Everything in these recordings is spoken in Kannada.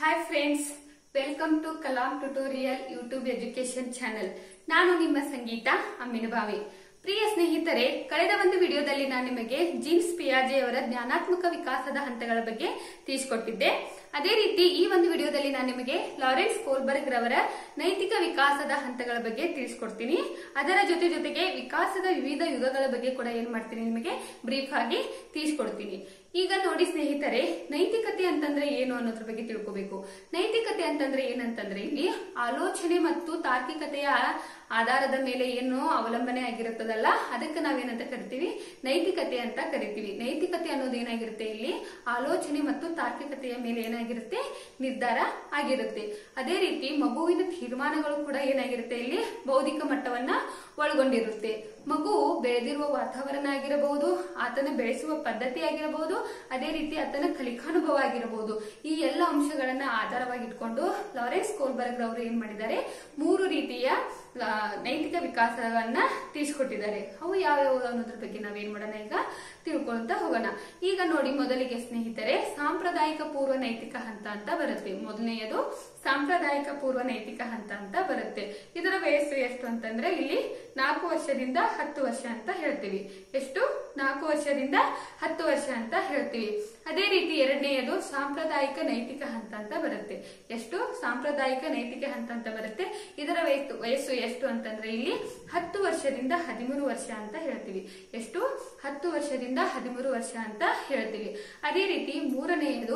hi friends welcome to Kalam tutorial YouTube education channel ನಾನು ನಿಮ್ಮ ಸಂಗೀತ ಅಮ್ಮಿನಬಾವಿ ಪ್ರಿಯ ಸ್ನೇಹಿತರೆ ಕಳೆದ ಒಂದು ವಿಡಿಯೋದಲ್ಲಿ ನಾನು ನಿಮಗೆ ಜೀನ್ಸ್ ಪಿಯಾಜೆ ಅವರ ಜ್ಞಾನಾತ್ಮಕ ವಿಕಾಸದ ಹಂತಗಳ ಬಗ್ಗೆ ತಿಳಿಸಿಕೊಟ್ಟಿದ್ದೆ ಅದೇ ರೀತಿ ಈ ಒಂದು ವಿಡಿಯೋದಲ್ಲಿ ನಾನು ನಿಮಗೆ ಲಾರೆನ್ಸ್ ಕೋಲ್ಬರ್ಗ್ ರವರ ನೈತಿಕ ವಿಕಾಸದ ಹಂತಗಳ ಬಗ್ಗೆ ತಿಳಿಸ್ಕೊಡ್ತೀನಿ ಅದರ ಜೊತೆ ಜೊತೆಗೆ ವಿಕಾಸದ ವಿವಿಧ ಯುಗಗಳ ಬಗ್ಗೆ ಕೂಡ ಏನ್ ಮಾಡ್ತೀನಿ ನಿಮಗೆ ಬ್ರೀಫ್ ಆಗಿ ತಿಳಿಸ್ಕೊಡ್ತೀನಿ ಈಗ ನೋಡಿ ಸ್ನೇಹಿತರೆ ನೈತಿಕತೆ ಅಂತಂದ್ರೆ ಏನು ಅನ್ನೋದ್ರ ಬಗ್ಗೆ ತಿಳ್ಕೋಬೇಕು ನೈತಿಕತೆ ಅಂತಂದ್ರೆ ಏನಂತಂದ್ರೆ ಇಲ್ಲಿ ಆಲೋಚನೆ ಮತ್ತು ತಾರ್ಕಿಕತೆಯ ಆಧಾರದ ಮೇಲೆ ಏನು ಅವಲಂಬನೆ ಆಗಿರುತ್ತದಲ್ಲ ಅದಕ್ಕೆ ನಾವೇನಂತ ಕರಿತೀವಿ ನೈತಿಕತೆ ಅಂತ ಕರಿತೀವಿ ನೈತಿಕತೆ ಅನ್ನೋದು ಏನಾಗಿರುತ್ತೆ ಇಲ್ಲಿ ಆಲೋಚನೆ ಮತ್ತು ತಾರ್ಕಿಕತೆಯ ಮೇಲೆ ಏನಾಗಿರುತ್ತೆ ನಿರ್ಧಾರ ಆಗಿರುತ್ತೆ ಅದೇ ರೀತಿ ಮಗುವಿನ ತೀರ್ಮಾನಗಳು ಕೂಡ ಏನಾಗಿರುತ್ತೆ ಇಲ್ಲಿ ಬೌದ್ಧಿಕ ಮಟ್ಟವನ್ನ ಒಳಗೊಂಡಿರುತ್ತೆ ಮಗು ಬೆಳೆದಿರುವ ವಾತಾವರಣ ಆಗಿರಬಹುದು ಆತನ ಬೆಳೆಸುವ ಪದ್ಧತಿ ಆಗಿರಬಹುದು ಅದೇ ರೀತಿ ಆತನ ಕಲಿಕಾನುಭವ ಆಗಿರಬಹುದು ಈ ಎಲ್ಲ ಅಂಶಗಳನ್ನ ಆಧಾರವಾಗಿಟ್ಕೊಂಡು ಲಾರೆನ್ಸ್ ಕೋಲ್ಬರ್ಗ್ ಅವರು ಏನ್ ಮಾಡಿದ್ದಾರೆ ಮೂರು ರೀತಿಯ ಆ, ನೈತಿಕ ವಿಕಾಸವನ್ನ ತಿಳಿಸ್ಕೊಟ್ಟಿದ್ದಾರೆ ಅವು ಯಾವ್ಯಾವು ಅನ್ನೋದ್ರ ಬಗ್ಗೆ ನಾವೇನ್ ಮಾಡೋಣ ಈಗ ತಿಳ್ಕೊಳ್ತಾ ಹೋಗೋಣ ಈಗ ನೋಡಿ ಮೊದಲಿಗೆ ಸ್ನೇಹಿತರೆ ಸಾಂಪ್ರದಾಯಿಕ ಪೂರ್ವ ನೈತಿಕ ಹಂತ ಅಂತ ಬರುತ್ತೆ ಮೊದಲನೆಯದು ಸಾಂಪ್ರದಾಯಿಕ ಪೂರ್ವ ನೈತಿಕ ಹಂತ ಅಂತ ಬರುತ್ತೆ ಇದರ ವಯಸ್ಸು ಎಷ್ಟು ಅಂತಂದ್ರೆ ಇಲ್ಲಿ ನಾಲ್ಕು ವರ್ಷದಿಂದ ಹತ್ತು ವರ್ಷ ಅಂತ ಹೇಳ್ತೀವಿ ಎಷ್ಟು ನಾಲ್ಕು ವರ್ಷದಿಂದ ಹತ್ತು ವರ್ಷ ಅಂತ ಹೇಳ್ತೀವಿ ಅದೇ ರೀತಿ ಎರಡನೆಯದು ಸಾಂಪ್ರದಾಯಿಕ ನೈತಿಕ ಹಂತ ಅಂತ ಬರುತ್ತೆ ಎಷ್ಟು ಸಾಂಪ್ರದಾಯಿಕ ನೈತಿಕ ಹಂತ ಅಂತ ಬರುತ್ತೆ ಇದರ ವಯಸ್ಸು ವಯಸ್ಸು ಎಷ್ಟು ಅಂತಂದ್ರೆ ಇಲ್ಲಿ ಹತ್ತು ವರ್ಷದಿಂದ ಹದಿಮೂರು ವರ್ಷ ಅಂತ ಹೇಳ್ತೀವಿ ಎಷ್ಟು ಹತ್ತು ವರ್ಷದಿಂದ ಹದಿಮೂರು ವರ್ಷ ಅಂತ ಹೇಳ್ತೀವಿ ಅದೇ ರೀತಿ ಮೂರನೆಯದು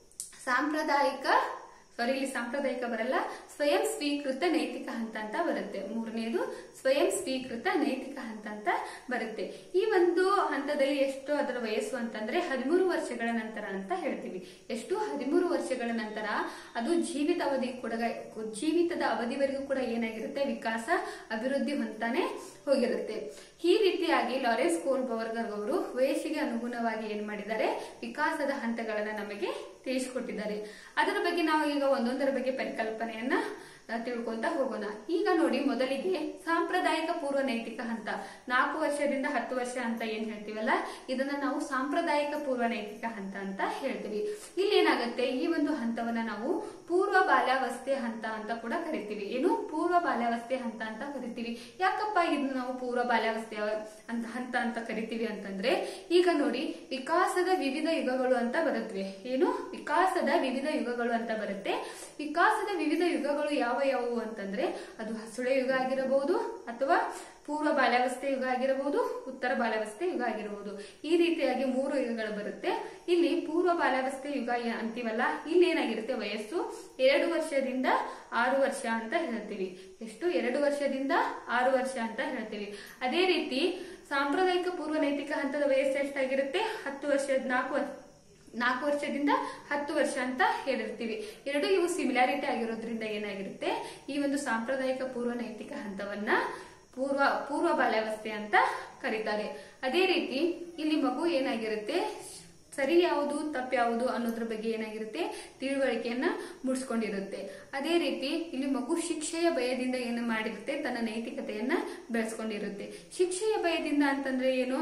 ಸಾಂಪ್ರದಾಯಿಕ ಸಾರಿ ಇಲ್ಲಿ ಸಾಂಪ್ರದಾಯಿಕ ಬರಲ್ಲ ಸ್ವಯಂ ಸ್ವೀಕೃತ ನೈತಿಕ ಹಂತ ಅಂತ ಬರುತ್ತೆ ಮೂರನೆಯದು ಸ್ವಯಂ ಸ್ವೀಕೃತ ನೈತಿಕ ಹಂತ ಅಂತ ಬರುತ್ತೆ ಈ ಒಂದು ಹಂತದಲ್ಲಿ ಎಷ್ಟು ಅದರ ವಯಸ್ಸು ಅಂತಂದ್ರೆ ಹದಿಮೂರು ವರ್ಷಗಳ ನಂತರ ಅಂತ ಹೇಳ್ತೀವಿ ಎಷ್ಟು ಹದಿಮೂರು ವರ್ಷಗಳ ನಂತರ ಅದು ಜೀವಿತ ಅವಧಿ ಕೂಡ ಜೀವಿತದ ಅವಧಿವರೆಗೂ ಕೂಡ ಏನಾಗಿರುತ್ತೆ ವಿಕಾಸ ಅಭಿವೃದ್ಧಿ ಹೊಂತಾನೆ ಹೋಗಿರುತ್ತೆ ಈ ರೀತಿಯಾಗಿ ಲಾರೆನ್ಸ್ ಕೋಲ್ಬರ್ಗರ್ ಅವರು ವಯಸ್ಸಿಗೆ ಅನುಗುಣವಾಗಿ ಏನ್ ಮಾಡಿದ್ದಾರೆ ವಿಕಾಸದ ಹಂತಗಳನ್ನ ನಮಗೆ ತಿಳಿಸಿಕೊಟ್ಟಿದ್ದಾರೆ ಅದರ ಬಗ್ಗೆ ನಾವು ಈಗ ಒಂದೊಂದರ ಬಗ್ಗೆ ಪರಿಕಲ್ಪನೆಯನ್ನ ಆ, ತಿಳ್ಕೊಂತ ಹೋಗೋಣ ಈಗ ನೋಡಿ ಮೊದಲಿಗೆ ಸಾಂಪ್ರದಾಯಿಕ ಪೂರ್ವ ನೈತಿಕ ಹಂತ ನಾಲ್ಕು ವರ್ಷದಿಂದ ಹತ್ತು ವರ್ಷ ಅಂತ ಏನ್ ಹೇಳ್ತೀವಲ್ಲ ಇದನ್ನ ನಾವು ಸಾಂಪ್ರದಾಯಿಕ ಪೂರ್ವ ನೈತಿಕ ಹಂತ ಅಂತ ಹೇಳ್ತೀವಿ ಇಲ್ಲಿ ಏನಾಗುತ್ತೆ ಈ ಒಂದು ಹಂತವನ್ನ ನಾವು ಪೂರ್ವ ಬಾಲ್ಯಾವಸ್ಥೆ ಹಂತ ಅಂತ ಕೂಡ ಕರಿತೀವಿ ಏನು ಪೂರ್ವ ಬಾಲ್ಯಾವಸ್ಥೆ ಹಂತ ಅಂತ ಕರಿತೀವಿ ಯಾಕಪ್ಪ ಇದನ್ನ ನಾವು ಪೂರ್ವ ಬಾಲ್ಯಾವಸ್ಥೆ ಅಂತ ಹಂತ ಅಂತ ಕರಿತೀವಿ ಅಂತಂದ್ರೆ ಈಗ ನೋಡಿ ವಿಕಾಸದ ವಿವಿಧ ಯುಗಗಳು ಅಂತ ಬರುತ್ತವೆ ಏನು ವಿಕಾಸದ ವಿವಿಧ ಯುಗಗಳು ಅಂತ ಬರುತ್ತೆ ವಿಕಾಸದ ವಿವಿಧ ಯುಗಗಳು ಯಾವ ಯಾವುವು ಅಂತಂದ್ರೆ ಅದು ಹಸುಳೆ ಯುಗ ಆಗಿರಬಹುದು ಅಥವಾ ಪೂರ್ವ ಬಾಲ್ಯಾವಸ್ಥೆ ಯುಗ ಆಗಿರಬಹುದು ಉತ್ತರ ಬಾಲ್ಯಾವಸ್ಥೆ ಯುಗ ಆಗಿರಬಹುದು ಈ ರೀತಿಯಾಗಿ ಮೂರು ಯುಗಗಳು ಬರುತ್ತೆ ಇಲ್ಲಿ ಪೂರ್ವ ಬಾಲ್ಯಾವಸ್ಥೆ ಯುಗ ಏ- ಅಂತೀವಲ್ಲ ಇಲ್ಲಿ ಏನಾಗಿರುತ್ತೆ ವಯಸ್ಸು ಎರಡು ವರ್ಷದಿಂದ ಆರು ವರ್ಷ ಅಂತ ಹೇಳ್ತೀವಿ ಎಷ್ಟು ಎರಡು ವರ್ಷದಿಂದ ಆರು ವರ್ಷ ಅಂತ ಹೇಳ್ತೀವಿ ಅದೇ ರೀತಿ ಸಾಂಪ್ರದಾಯಿಕ ಪೂರ್ವ ನೈತಿಕ ಹಂತದ ವಯಸ್ಸು ಎಷ್ಟಾಗಿರುತ್ತೆ ಹತ್ತು ವರ್ಷ ನಾಲ್ಕು ವರ್ಷ ನಾಲ್ಕು ವರ್ಷದಿಂದ ಹತ್ತು ವರ್ಷ ಅಂತ ಹೇಳಿರ್ತೀವಿ ಎರಡು ಇವು ಸಿಮಿಲಾರಿಟಿ ಆಗಿರೋದ್ರಿಂದ ಏನಾಗಿರುತ್ತೆ ಈ ಒಂದು ಸಾಂಪ್ರದಾಯಿಕ ಪೂರ್ವ ನೈತಿಕ ಹಂತವನ್ನ ಪೂರ್ವ ಪೂರ್ವ ಬಾಲ್ಯಾವಸ್ಥೆ ಅಂತ ಕರೀತಾರೆ ಅದೇ ರೀತಿ ಇಲ್ಲಿ ಮಗು ಏನಾಗಿರುತ್ತೆ ಸರಿ ಯಾವುದು ತಪ್ಪು ಯಾವುದು ಅನ್ನೋದ್ರ ಬಗ್ಗೆ ಏನಾಗಿರುತ್ತೆ ತಿಳುವಳಿಕೆಯನ್ನ ಮೂಡಿಸ್ಕೊಂಡಿರುತ್ತೆ ಅದೇ ರೀತಿ ಇಲ್ಲಿ ಮಗು ಶಿಕ್ಷೆಯ ಭಯದಿಂದ ಏನು ಮಾಡಿರುತ್ತೆ ತನ್ನ ನೈತಿಕತೆಯನ್ನ ಬೆಳೆಸ್ಕೊಂಡಿರುತ್ತೆ ಶಿಕ್ಷೆಯ ಭಯದಿಂದ ಅಂತಂದ್ರೆ ಏನು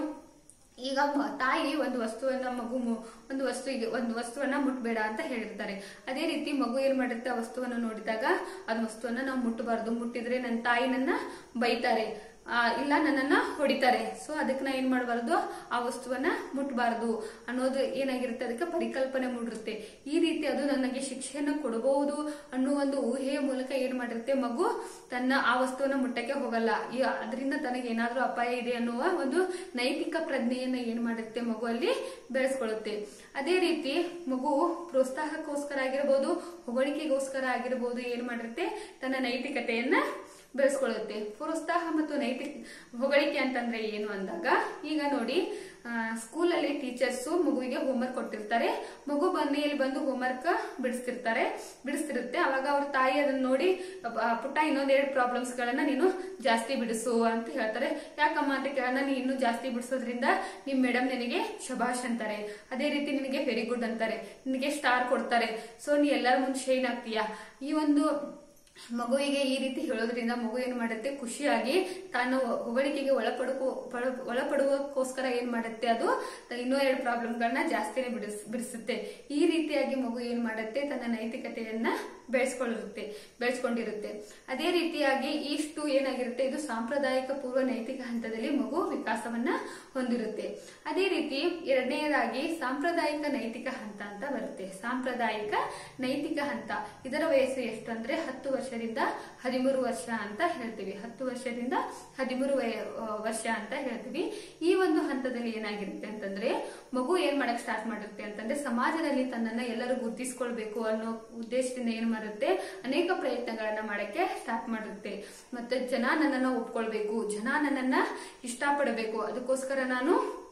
ಈಗ ಮ- ತಾಯಿ ಒಂದು ವಸ್ತುವನ್ನ ಮಗು ಮು- ಒಂದು ವಸ್ತುವಿಗೆ ಒಂದು ವಸ್ತುವನ್ನ ಮುಟ್ಬೇಡ ಅಂತ ಹೇಳಿರ್ತಾರೆ ಅದೇ ರೀತಿ ಮಗು ಏನ್ ಮಾಡಿರುತ್ತೆ ಆ ವಸ್ತುವನ್ನ ನೋಡಿದಾಗ ಅದ್ ವಸ್ತುವನ್ನ ನಾವು ಮುಟ್ಟಬಾರ್ದು ಮುಟ್ಟಿದ್ರೆ ನನ್ನ ತಾಯಿ ನನ್ನ ಬೈತಾರೆ ಆ, ಇಲ್ಲ ನನ್ನನ್ನ ಹೊಡಿತಾರೆ ಸೊ ಅದಕ್ಕೆ ನಾ ಏನ್ ಮಾಡಬಾರ್ದು ಆ ವಸ್ತುವನ್ನ ಮುಟ್ಟಬಾರ್ದು ಅನ್ನೋದು ಏನಾಗಿರುತ್ತೆ ಅದಕ್ಕೆ ಪರಿಕಲ್ಪನೆ ಮೂಡಿರುತ್ತೆ ಈ ರೀತಿ ಅದು ನನಗೆ ಶಿಕ್ಷೆಯನ್ನ ಕೊಡಬಹುದು ಅನ್ನೋ ಒಂದು ಊಹೆಯ ಮೂಲಕ ಏನ್ ಮಾಡಿರುತ್ತೆ ಮಗು ತನ್ನ ಆ ವಸ್ತುವನ್ನ ಮುಟ್ಟಕ್ಕೆ ಹೋಗಲ್ಲ ಈ ಅದರಿಂದ ತನಗೆ ಏನಾದ್ರೂ ಅಪಾಯ ಇದೆ ಅನ್ನುವ ಒಂದು ನೈತಿಕ ಪ್ರಜ್ಞೆಯನ್ನ ಏನ್ ಮಾಡುತ್ತೆ ಮಗು ಅಲ್ಲಿ ಬೆಳೆಸ್ಕೊಳ್ಳುತ್ತೆ ಅದೇ ರೀತಿ ಮಗು ಪ್ರೋತ್ಸಾಹಕ್ಕೋಸ್ಕರ ಆಗಿರಬಹುದು ಹೊಗಳಿಕೆಗೋಸ್ಕರ ಆಗಿರಬಹುದು ಏನ್ ಮಾಡಿರುತ್ತೆ ತನ್ನ ನೈತಿಕತೆಯನ್ನ ಬೆಳೆಸ್ಕೊಳ್ಳುತ್ತೆ ಪ್ರೋತ್ಸಾಹ ಮತ್ತು ನೈತಿಕ ಹೊಗಳಿಕೆ ಅಂತಂದ್ರೆ ಏನು ಅಂದಾಗ ಈಗ ನೋಡಿ ಸ್ಕೂಲಲ್ಲಿ ಟೀಚರ್ಸ್ ಮಗುವಿಗೆ ಹೋಮ್ವರ್ಕ್ ಕೊಟ್ಟಿರ್ತಾರೆ ಮಗು ಮನೆಯಲ್ಲಿ ಬಂದು ಹೋಮ್ವರ್ಕ್ ಬಿಡಿಸ್ತಿರ್ತಾರೆ ಬಿಡಿಸ್ತಿರುತ್ತೆ ಅವಾಗ ಅವ್ರ ತಾಯಿ ಅದನ್ನ ನೋಡಿ ಅಬ್ಬ, ಪುಟ್ಟ ಇನ್ನೊಂದೆರಡು ಪ್ರಾಬ್ಲಮ್ಸ್ ಗಳನ್ನ ನೀನು ಜಾಸ್ತಿ ಬಿಡಿಸು ಅಂತ ಹೇಳ್ತಾರೆ ಯಾಕಮ್ಮ ಅಂತ ಕೇಳೋಣ ನೀ ಇನ್ನೂ ಜಾಸ್ತಿ ಬಿಡಿಸೋದ್ರಿಂದ ನಿಮ್ ಮೇಡಮ್ ನಿನಗೆ ಶಬಾಷ್ ಅಂತಾರೆ ಅದೇ ರೀತಿ ನಿನಗೆ ವೆರಿ ಗುಡ್ ಅಂತಾರೆ ನಿನಗೆ ಸ್ಟಾರ್ ಕೊಡ್ತಾರೆ ಸೊ ನೀ ಎಲ್ಲರ ಮುಂದೆ ಶೈನ್ ಆಗ್ತೀಯಾ ಈ ಒಂದು ಮಗುವಿಗೆ ಈ ರೀತಿ ಹೇಳೋದ್ರಿಂದ ಮಗು ಏನ್ ಮಾಡುತ್ತೆ ಖುಷಿಯಾಗಿ ತಾನು ಹೊಗಳಿಕೆಗೆ ಒಳಪಡುವ ಪಡ- ಒಳಪಡುವಕ್ಕೋಸ್ಕರ ಏನ್ ಮಾಡುತ್ತೆ ಅದು ಇನ್ನೂ ಎರಡು ಪ್ರಾಬ್ಲಮ್ಗಳನ್ನ ಜಾಸ್ತಿನೇ ಬಿಡಿಸ್ ಬಿಡಿಸುತ್ತೆ ಈ ರೀತಿಯಾಗಿ ಮಗು ಏನ್ ಮಾಡುತ್ತೆ ತನ್ನ ನೈತಿಕತೆಯನ್ನ ಬೆಳೆಸ್ಕೊಳ್ಳಿರುತ್ತೆ ಬೆಳೆಸ್ಕೊಂಡಿರುತ್ತೆ ಅದೇ ರೀತಿಯಾಗಿ ಇಷ್ಟು ಏನಾಗಿರುತ್ತೆ ಇದು ಸಾಂಪ್ರದಾಯಿಕ ಪೂರ್ವ ನೈತಿಕ ಹಂತದಲ್ಲಿ ಮಗು ವಿಕಾಸವನ್ನ ಹೊಂದಿರುತ್ತೆ ಅದೇ ರೀತಿ ಎರಡನೆಯದಾಗಿ ಸಾಂಪ್ರದಾಯಿಕ ನೈತಿಕ ಹಂತ ಅಂತ ಬರುತ್ತೆ ಸಾಂಪ್ರದಾಯಿಕ ನೈತಿಕ ಹಂತ ಇದರ ವಯಸ್ಸು ಎಷ್ಟು ಅಂದ್ರೆ ಹತ್ತು ವರ್ಷದಿಂದ ಹದಿಮೂರು ವರ್ಷ ಅಂತ ಹೇಳ್ತೀವಿ ಹತ್ತು ವರ್ಷದಿಂದ ಹದಿಮೂರು ವಯ- ಆ, ವರ್ಷ ಅಂತ ಹೇಳ್ತೀವಿ ಈ ಒಂದು ಹಂತದಲ್ಲಿ ಏನಾಗಿರುತ್ತೆ ಅಂತಂದ್ರೆ ಮಗು ಏನ್ ಮಾಡಕ್ ಸ್ಟಾರ್ಟ್ ಮಾಡುತ್ತೆ ಅಂತಂದ್ರೆ ಸಮಾಜದಲ್ಲಿ ತನ್ನನ್ನ ಎಲ್ಲರೂ ಗುರುತಿಸ್ಕೊಳ್ಬೇಕು ಅನ್ನೋ ಉದ್ದೇಶದಿಂದ ಏನ್ ಮಾಡುತ್ತೆ ಅನೇಕ ಪ್ರಯತ್ನಗಳನ್ನ ಮಾಡಕ್ಕೆ ಸ್ಟಾರ್ಟ್ ಮಾಡುತ್ತೆ ಮತ್ತೆ ಜನ ನನ್ನನ್ನ ಒಪ್ಕೊಳ್ಬೇಕು ಜನ ನನ್ನನ್ನ ಇಷ್ಟಪಡಬೇಕು ಅದಕ್ಕೋಸ್ಕರ ನಾನು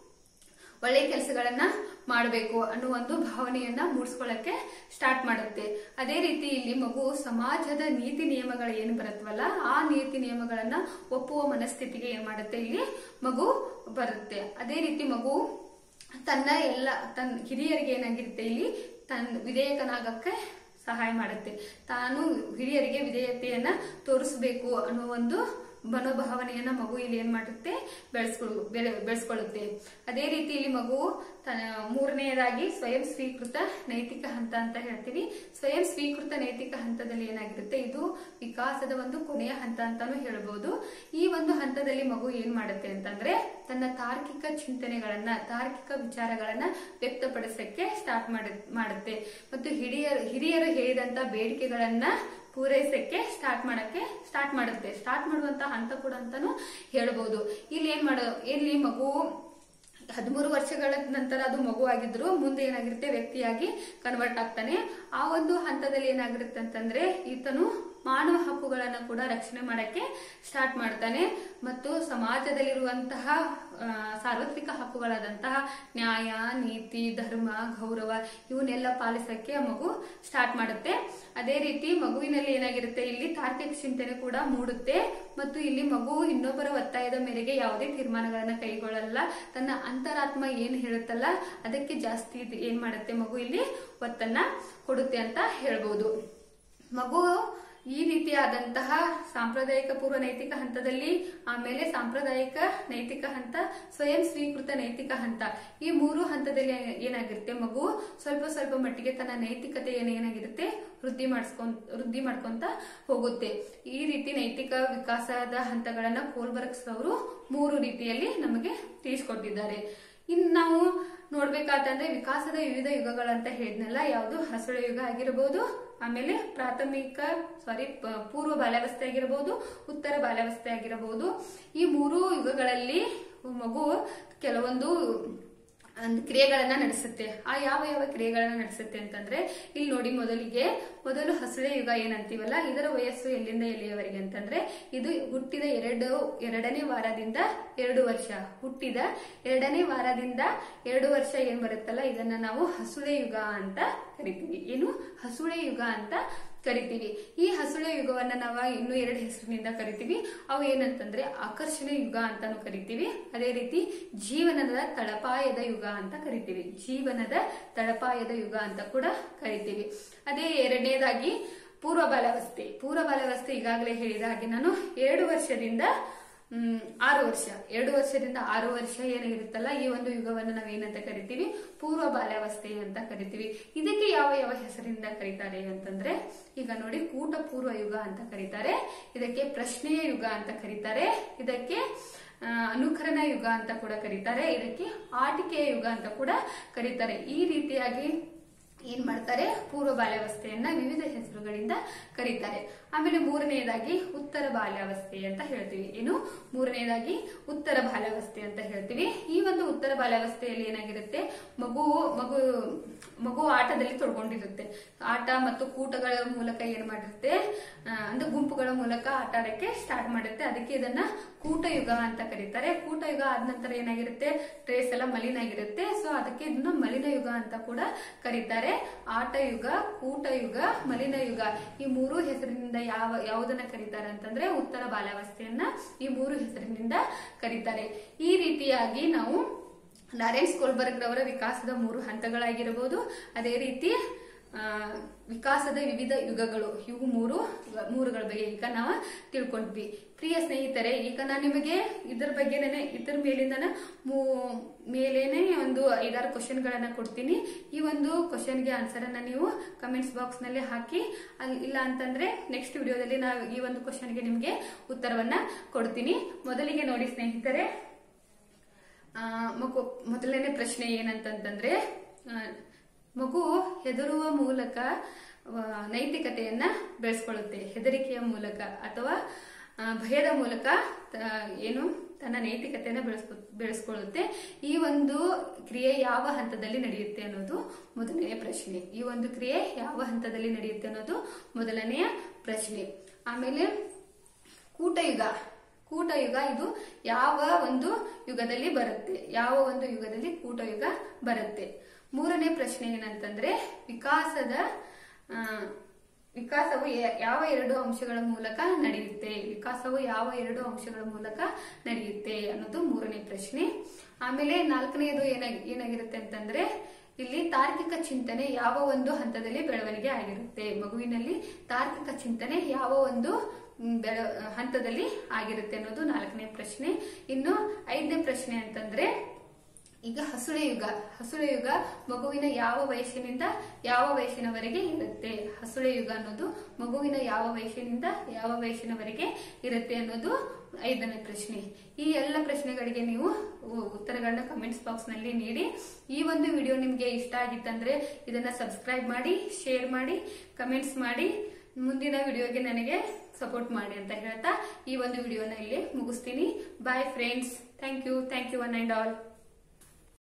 ಒಳ್ಳೆ ಕೆಲಸಗಳನ್ನ ಮಾಡಬೇಕು ಅನ್ನೋ ಒಂದು ಭಾವನೆಯನ್ನ ಮೂಡಿಸ್ಕೊಳ್ಳಕ್ಕೆ ಸ್ಟಾರ್ಟ್ ಮಾಡುತ್ತೆ ಅದೇ ರೀತಿ ಇಲ್ಲಿ ಮಗು ಸಮಾಜದ ನೀತಿ ನಿಯಮಗಳು ಏನು ಬರುತ್ತವಲ್ಲ ಆ ನೀತಿ ನಿಯಮಗಳನ್ನ ಒಪ್ಪುವ ಮನಸ್ಥಿತಿಗೆ ಏನ್ ಮಾಡುತ್ತೆ ಇಲ್ಲಿ ಮಗು ಬರುತ್ತೆ ಅದೇ ರೀತಿ ಮಗು ತನ್ನ ಎಲ್ಲ ತನ್ನ ಹಿರಿಯರಿಗೆ ಏನಾಗಿರುತ್ತೆ ಇಲ್ಲಿ ತನ್ನ ವಿಧೇಯಕನಾಗಕ್ಕೆ ಸಹಾಯ ಮಾಡುತ್ತೆ ತಾನು ಹಿರಿಯರಿಗೆ ವಿಧೇಯತೆಯನ್ನ ತೋರಿಸಬೇಕು ಅನ್ನೋ ಒಂದು ಮನೋಭಾವನೆಯನ್ನ ಮಗು ಇಲ್ಲಿ ಏನ್ ಮಾಡುತ್ತೆ ಬೆಳೆಸ್ಕೊಳ್ಳು ಬೆಳೆ- ಬೆಳೆಸ್ಕೊಳ್ಳುತ್ತೆ ಅದೇ ರೀತಿ ಇಲ್ಲಿ ಮಗು ತನ್ನ ಮೂರನೆಯದಾಗಿ ಸ್ವಯಂ ಸ್ವೀಕೃತ ನೈತಿಕ ಹಂತ ಅಂತ ಹೇಳ್ತೀವಿ ಸ್ವಯಂ ಸ್ವೀಕೃತ ನೈತಿಕ ಹಂತದಲ್ಲಿ ಏನಾಗಿರುತ್ತೆ ಇದು ವಿಕಾಸದ ಒಂದು ಕೊನೆಯ ಹಂತ ಅಂತಾನು ಹೇಳ್ಬೋದು ಈ ಒಂದು ಹಂತದಲ್ಲಿ ಮಗು ಏನ್ ಮಾಡುತ್ತೆ ಅಂತಂದ್ರೆ ತನ್ನ ತಾರ್ಕಿಕ ಚಿಂತನೆಗಳನ್ನ ತಾರ್ಕಿಕ ವಿಚಾರಗಳನ್ನ ವ್ಯಕ್ತಪಡಿಸಕ್ಕೆ ಸ್ಟಾರ್ಟ್ ಮಾಡುತ್ತೆ ಮತ್ತು ಹಿರಿಯರು ಹಿರಿಯರು ಹೇಳಿದಂತ ಬೇಡಿಕೆಗಳನ್ನ ಪೂರೈಸಕ್ಕೆ ಸ್ಟಾರ್ಟ್ ಮಾಡಕ್ಕೆ ಸ್ಟಾರ್ಟ್ ಮಾಡುತ್ತೆ ಸ್ಟಾರ್ಟ್ ಮಾಡುವಂತ ಹಂತ ಕೂಡ ಅಂತಾನು ಹೇಳ್ಬೋದು ಇಲ್ಲಿ ಏನ್ ಮಾಡೋ ಇಲ್ಲಿ ಮಗು ಹದಿಮೂರು ವರ್ಷಗಳ ನಂತರ ಅದು ಮಗು ಆಗಿದ್ರು ಮುಂದೆ ಏನಾಗಿರುತ್ತೆ ವ್ಯಕ್ತಿಯಾಗಿ ಕನ್ವರ್ಟ್ ಆಗ್ತಾನೆ ಆ ಒಂದು ಹಂತದಲ್ಲಿ ಏನಾಗಿರುತ್ತೆ ಅಂತಂದ್ರೆ ಈತನು ಮಾನವ ಹಕ್ಕುಗಳನ್ನ ಕೂಡ ರಕ್ಷಣೆ ಮಾಡಕ್ಕೆ ಸ್ಟಾರ್ಟ್ ಮಾಡ್ತಾನೆ ಮತ್ತು ಸಮಾಜದಲ್ಲಿರುವಂತಹ ಆ, ಸಾರ್ವತ್ರಿಕ ಹಕ್ಕುಗಳಾದಂತಹ ನ್ಯಾಯ ನೀತಿ ಧರ್ಮ ಗೌರವ ಇವನ್ನೆಲ್ಲ ಪಾಲಿಸಕ್ಕೆ ಆ ಮಗು ಸ್ಟಾರ್ಟ್ ಮಾಡುತ್ತೆ ಅದೇ ರೀತಿ ಮಗುವಿನಲ್ಲಿ ಏನಾಗಿರುತ್ತೆ ಇಲ್ಲಿ ತಾರ್ಕಿಕ ಚಿಂತನೆ ಕೂಡ ಮೂಡುತ್ತೆ ಮತ್ತು ಇಲ್ಲಿ ಮಗು ಇನ್ನೊಬ್ಬರ ಒತ್ತಾಯದ ಮೇರೆಗೆ ಯಾವುದೇ ತೀರ್ಮಾನಗಳನ್ನ ಕೈಗೊಳ್ಳಲ್ಲ ತನ್ನ ಅಂತರಾತ್ಮ ಏನ್ ಹೇಳುತ್ತಲ್ಲ ಅದಕ್ಕೆ ಜಾಸ್ತಿ ಇದು ಏನ್ ಮಾಡುತ್ತೆ ಮಗು ಇಲ್ಲಿ ಒತ್ತನ್ನ ಕೊಡುತ್ತೆ ಅಂತ ಹೇಳ್ಬೋದು ಮಗು ಈ ರೀತಿಯಾದಂತಹ ಸಾಂಪ್ರದಾಯಿಕ ಪೂರ್ವ ನೈತಿಕ ಹಂತದಲ್ಲಿ ಆಮೇಲೆ ಸಾಂಪ್ರದಾಯಿಕ ನೈತಿಕ ಹಂತ ಸ್ವಯಂ ಸ್ವೀಕೃತ ನೈತಿಕ ಹಂತ ಈ ಮೂರು ಹಂತದಲ್ಲಿ ಏನಾಗಿರುತ್ತೆ ಮಗು ಸ್ವಲ್ಪ ಸ್ವಲ್ಪ ಮಟ್ಟಿಗೆ ತನ್ನ ನೈತಿಕತೆಯನ್ನು ಏನಾಗಿರುತ್ತೆ ವೃದ್ಧಿ ಮಾಡಿಸ್ಕೊಂತ ವೃದ್ಧಿ ಮಾಡ್ಕೊಂತ ಹೋಗುತ್ತೆ ಈ ರೀತಿ ನೈತಿಕ ವಿಕಾಸದ ಹಂತಗಳನ್ನ ಕೋಲ್ಬರ್ಗ್ಸ್ ಅವರು ಮೂರು ರೀತಿಯಲ್ಲಿ ನಮಗೆ ತಿಳಿಸ್ಕೊಟ್ಟಿದ್ದಾರೆ ಇನ್ನು ನಾವು ನೋಡ್ಬೇಕಾತಂದ್ರೆ ವಿಕಾಸದ ವಿವಿಧ ಯುಗಗಳಂತ ಹೇಳಿದ್ನಲ್ಲ ಯಾವುದು ಹಸುಳ ಯುಗ ಆಗಿರಬಹುದು ಆಮೇಲೆ ಪ್ರಾಥಮಿಕ ಸಾರಿ ಪೂರ್ವ ಬಾಲ್ಯಾವಸ್ಥೆ ಆಗಿರಬಹುದು ಉತ್ತರ ಬಾಲ್ಯಾವಸ್ಥೆ ಆಗಿರಬಹುದು ಈ ಮೂರು ಯುಗಗಳಲ್ಲಿ ಮಗು ಕೆಲವೊಂದು ಅಂದ್ ಕ್ರಿಯೆಗಳನ್ನ ನಡೆಸುತ್ತೆ ಆ ಯಾವ ಯಾವ ಕ್ರಿಯೆಗಳನ್ನ ನಡೆಸುತ್ತೆ ಅಂತಂದ್ರೆ ಇಲ್ಲಿ ನೋಡಿ ಮೊದಲಿಗೆ ಮೊದಲು ಹಸುಳೆ ಯುಗ ಏನಂತೀವಲ್ಲ ಇದರ ವಯಸ್ಸು ಎಲ್ಲಿಂದ ಎಲ್ಲಿಯವರೆಗೆ ಅಂತಂದ್ರೆ ಇದು ಹುಟ್ಟಿದ ಎರಡು ಎರಡನೇ ವಾರದಿಂದ ಎರಡು ವರ್ಷ ಹುಟ್ಟಿದ ಎರಡನೇ ವಾರದಿಂದ ಎರಡು ವರ್ಷ ಏನ್ ಬರುತ್ತಲ್ಲ ಇದನ್ನ ನಾವು ಹಸುಳೆ ಯುಗ ಅಂತ ಕರಿತೀವಿ ಏನು ಹಸುಳೆ ಯುಗ ಅಂತ ಕರಿತೀವಿ ಈ ಹಸುಳೆ ಯುಗವನ್ನ ನಾವು ಇನ್ನು ಎರಡು ಹೆಸರಿನಿಂದ ಕರಿತೀವಿ ಅವು ಏನಂತಂದ್ರೆ ಆಕರ್ಷಣೆ ಯುಗ ಅಂತಾನು ಕರಿತೀವಿ ಅದೇ ರೀತಿ ಜೀವನದ ತಳಪಾಯದ ಯುಗ ಅಂತ ಕರಿತೀವಿ ಜೀವನದ ತಳಪಾಯದ ಯುಗ ಅಂತ ಕೂಡ ಕರಿತೀವಿ ಅದೇ ಎರಡನೇದಾಗಿ ಪೂರ್ವ ಬಾಲಾವಸ್ಥೆ ಪೂರ್ವ ಬಾಲಾವಸ್ಥೆ ಈಗಾಗಲೇ ಹೇಳಿದ ಹಾಗೆ ನಾನು ಎರಡು ವರ್ಷದಿಂದ ಹ್ಮ್, ಆರು ವರ್ಷ ಎರಡು ವರ್ಷದಿಂದ ಆರು ವರ್ಷ ಏನಾಗಿರುತ್ತಲ್ಲ ಈ ಒಂದು ಯುಗವನ್ನು ನಾವೇನಂತ ಕರಿತೀವಿ ಪೂರ್ವ ಬಾಲ್ಯಾವಸ್ಥೆ ಅಂತ ಕರಿತೀವಿ ಇದಕ್ಕೆ ಯಾವ ಯಾವ ಹೆಸರಿಂದ ಕರೀತಾರೆ ಅಂತಂದ್ರೆ ಈಗ ನೋಡಿ ಕೂಟ ಪೂರ್ವ ಯುಗ ಅಂತ ಕರೀತಾರೆ ಇದಕ್ಕೆ ಪ್ರಶ್ನೆಯ ಯುಗ ಅಂತ ಕರೀತಾರೆ ಇದಕ್ಕೆ ಆ, ಅನುಕರಣ ಯುಗ ಅಂತ ಕೂಡ ಕರೀತಾರೆ ಇದಕ್ಕೆ ಆಟಿಕೆಯ ಯುಗ ಅಂತ ಕೂಡ ಕರೀತಾರೆ ಈ ರೀತಿಯಾಗಿ ಏನ್ ಮಾಡ್ತಾರೆ ಪೂರ್ವ ಬಾಲ್ಯಾವಸ್ಥೆಯನ್ನ ವಿವಿಧ ಹೆಸರುಗಳಿಂದ ಕರೀತಾರೆ ಆಮೇಲೆ ಮೂರನೆಯದಾಗಿ ಉತ್ತರ ಬಾಲ್ಯಾವಸ್ಥೆ ಅಂತ ಹೇಳ್ತೀವಿ ಏನು ಮೂರನೆಯದಾಗಿ ಉತ್ತರ ಬಾಲ್ಯಾವಸ್ಥೆ ಅಂತ ಹೇಳ್ತೀವಿ ಈ ಒಂದು ಉತ್ತರ ಬಾಲ್ಯಾವಸ್ಥೆಯಲ್ಲಿ ಏನಾಗಿರುತ್ತೆ ಮಗು ಮಗು ಮಗು ಆಟದಲ್ಲಿ ತೊಡ್ಕೊಂಡಿರುತ್ತೆ ಆಟ ಮತ್ತು ಕೂಟಗಳ ಮೂಲಕ ಏನ್ ಮಾಡಿರುತ್ತೆ ಆ, ಅಂದ್ರೆ ಗುಂಪುಗಳ ಮೂಲಕ ಆಟ ಆಡಕ್ಕೆ ಸ್ಟಾರ್ಟ್ ಮಾಡುತ್ತೆ ಅದಕ್ಕೆ ಇದನ್ನ ಕೂಟ ಯುಗ ಅಂತ ಕರೀತಾರೆ ಕೂಟ ಯುಗ ಆದ ನಂತರ ಏನಾಗಿರುತ್ತೆ ಟ್ರೇಸ್ ಎಲ್ಲ ಮಲಿನ ಆಗಿರುತ್ತೆ ಸೊ ಅದಕ್ಕೆ ಇದನ್ನ ಮಲಿನ ಯುಗ ಅಂತ ಕೂಡ ಕರೀತಾರೆ ಆಟ ಯುಗ ಕೂಟ ಯುಗ ಮಲಿನ ಯುಗ ಈ ಮೂರು ಹೆಸರಿನಿಂದ ಯಾವ ಯಾವುದನ್ನ ಕರೀತಾರೆ ಅಂತಂದ್ರೆ ಉತ್ತರ ಬಾಲ್ಯಾವಸ್ಥೆಯನ್ನ ಈ ಮೂರು ಹೆಸರಿನಿಂದ ಕರೀತಾರೆ ಈ ರೀತಿಯಾಗಿ ನಾವು ಲಾರೆನ್ಸ್ ಕೋಲ್ಬರ್ಗ್ ರವರ ವಿಕಾಸದ ಮೂರು ಹಂತಗಳಾಗಿರಬಹುದು ಅದೇ ರೀತಿ ಆ, ವಿಕಾಸದ ವಿವಿಧ ಯುಗಗಳು ಇವು ಮೂರು ಮೂರುಗಳ ಬಗ್ಗೆ ಈಗ ನಾವು ತಿಳ್ಕೊಂಡ್ವಿ ಪ್ರಿಯ ಸ್ನೇಹಿತರೆ ಈಗ ನಾನು ನಿಮಗೆ ಇದ್ರ ಬಗ್ಗೆ ಇದ್ರ ಮೇಲಿಂದ ಮೇಲೇನೆ ಒಂದು ಐದಾರು ಕ್ವಶನ್ ಗಳನ್ನ ಕೊಡ್ತೀನಿ ಈ ಒಂದು ಕ್ವಶನ್ಗೆ ಆನ್ಸರ್ ಅನ್ನ ನೀವು ಕಮೆಂಟ್ಸ್ ಬಾಕ್ಸ್ ನಲ್ಲಿ ಹಾಕಿ ಅಲ್ಲಿ ಇಲ್ಲ ಅಂತಂದ್ರೆ ನೆಕ್ಸ್ಟ್ ವಿಡಿಯೋದಲ್ಲಿ ನಾವು ಈ ಒಂದು ಕ್ವಶನ್ಗೆ ನಿಮಗೆ ಉತ್ತರವನ್ನ ಕೊಡ್ತೀನಿ ಮೊದಲಿಗೆ ನೋಡಿ ಸ್ನೇಹಿತರೆ ಆ, ಮಗು ಮೊದಲನೇ ಪ್ರಶ್ನೆ ಏನಂತಂತಂದ್ರೆ ಆ, ಮಗು ಹೆದರುವ ಮೂಲಕ ಆ, ನೈತಿಕತೆಯನ್ನ ಬೆಳೆಸ್ಕೊಳ್ಳುತ್ತೆ ಹೆದರಿಕೆಯ ಮೂಲಕ ಅಥವಾ ಆ, ಭಯದ ಮೂಲಕ ತ- ಏನು ತನ್ನ ನೈತಿಕತೆಯನ್ನ ಬೆಳೆಸ್ಕೊ ಬೆಳೆಸ್ಕೊಳ್ಳುತ್ತೆ ಈ ಒಂದು ಕ್ರಿಯೆ ಯಾವ ಹಂತದಲ್ಲಿ ನಡೆಯುತ್ತೆ ಅನ್ನೋದು ಮೊದಲನೆಯ ಪ್ರಶ್ನೆ ಈ ಒಂದು ಕ್ರಿಯೆ ಯಾವ ಹಂತದಲ್ಲಿ ನಡೆಯುತ್ತೆ ಅನ್ನೋದು ಮೊದಲನೆಯ ಪ್ರಶ್ನೆ ಆಮೇಲೆ ಕೂಟಯುಗ ಕೂಟಯುಗ ಇದು ಯಾವ ಒಂದು ಯುಗದಲ್ಲಿ ಬರುತ್ತೆ ಯಾವ ಒಂದು ಯುಗದಲ್ಲಿ ಕೂಟಯುಗ ಬರುತ್ತೆ ಮೂರನೇ ಪ್ರಶ್ನೆ ಏನಂತಂದ್ರೆ ವಿಕಾಸದ ಆ, ವಿಕಾಸವು ಯ- ಯಾವ ಎರಡು ಅಂಶಗಳ ಮೂಲಕ ನಡೆಯುತ್ತೆ ವಿಕಾಸವು ಯಾವ ಎರಡು ಅಂಶಗಳ ಮೂಲಕ ನಡೆಯುತ್ತೆ ಅನ್ನೋದು ಮೂರನೇ ಪ್ರಶ್ನೆ ಆಮೇಲೆ ನಾಲ್ಕನೆಯದು ಏನಾಗಿ ಏನಾಗಿರುತ್ತೆ ಅಂತಂದ್ರೆ ಇಲ್ಲಿ ತಾರ್ಕಿಕ ಚಿಂತನೆ ಯಾವ ಒಂದು ಹಂತದಲ್ಲಿ ಬೆಳವಣಿಗೆ ಆಗಿರುತ್ತೆ ಮಗುವಿನಲ್ಲಿ ತಾರ್ಕಿಕ ಚಿಂತನೆ ಯಾವ ಒಂದು ಮ್, ಬೆಳ ಹಂತದಲ್ಲಿ ಆಗಿರುತ್ತೆ ಅನ್ನೋದು ನಾಲ್ಕನೇ ಪ್ರಶ್ನೆ ಇನ್ನು ಐದನೇ ಪ್ರಶ್ನೆ ಅಂತಂದ್ರೆ ಈಗ ಹಸುಳೆ ಯುಗ ಹಸುಳೆ ಯುಗ ಮಗುವಿನ ಯಾವ ವಯಸ್ಸಿನಿಂದ ಯಾವ ವಯಸ್ಸಿನವರೆಗೆ ಇರುತ್ತೆ ಹಸುಳೆ ಯುಗ ಅನ್ನೋದು ಮಗುವಿನ ಯಾವ ವಯಸ್ಸಿನಿಂದ ಯಾವ ವಯಸ್ಸಿನವರೆಗೆ ಇರುತ್ತೆ ಅನ್ನೋದು ಐದನೇ ಪ್ರಶ್ನೆ ಈ ಎಲ್ಲ ಪ್ರಶ್ನೆಗಳಿಗೆ ನೀವು ಉ- ಉತ್ತರಗಳನ್ನ ಕಮೆಂಟ್ಸ್ ಬಾಕ್ಸ್ ನಲ್ಲಿ ನೀಡಿ ಈ ಒಂದು ವಿಡಿಯೋ ನಿಮ್ಗೆ ಇಷ್ಟ ಆಗಿತ್ತಂದ್ರೆ ಇದನ್ನ ಸಬ್ಸ್ಕ್ರೈಬ್ ಮಾಡಿ ಶೇರ್ ಮಾಡಿ ಕಮೆಂಟ್ಸ್ ಮಾಡಿ ಮುಂದಿನ ವಿಡಿಯೋಗೆ ನನಗೆ ಸಪೋರ್ಟ್ ಮಾಡಿ ಅಂತ ಹೇಳ್ತಾ ಈ ಒಂದು ವಿಡಿಯೋನ ಇಲ್ಲಿ ಮುಗಿಸ್ತೀನಿ bye friends thank you thank you one and all